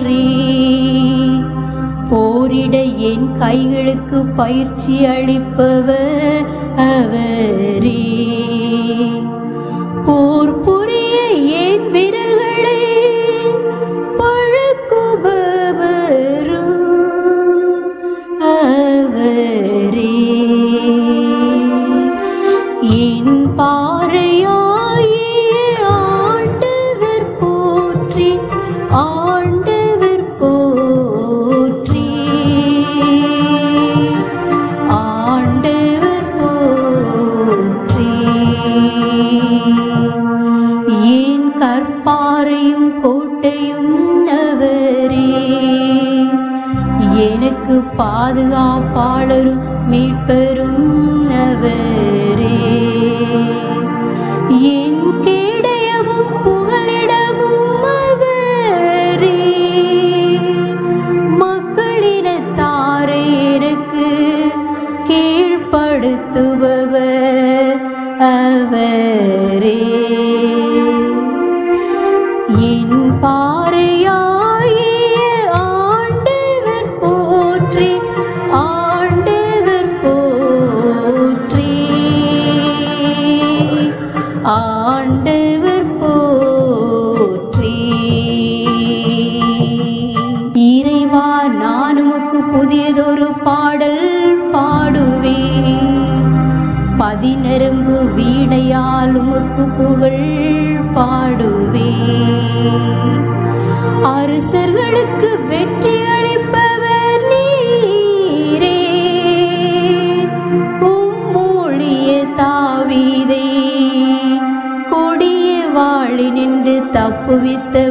போற்றி போரிட என் கைகளுக்கு பயிற்சி அளிப்பவர் அவரே போர் புரிய என் விரல்களை பழக்குபவரும் அவரே என் பாறையாயே ஆண்டவர் போற்றி ஆண்டவர் போற்றி ஆண்டவர் போற்றி என் கற்பாரையும் கோட்டையும் அவரே எனக்கு பாதுகாப்பாளரும் மீட்பரும் அவரே என் கேடயமும் புகலிடமும் அவரே மக்களினத்தாரை எனக்கு கீழ்ப்படுத்துபவர் அவரே என் பாறையாகிய ஆண்டவர் போற்றி ஆண்டவர் போற்றி ஆண்டவர் போற்றி இறைவா நான் உமக்கு புதியதொரு பாடல் பாடுவேன் பதினெரும்பு வீணையால் உமக்கு புகழ் பாடுவே அரசர்களுக்கு வெற்றி அளிப்பவர் நீரே உம்மொழிய தாவீதை கொடிய வாழி நின்று தப்புவித்த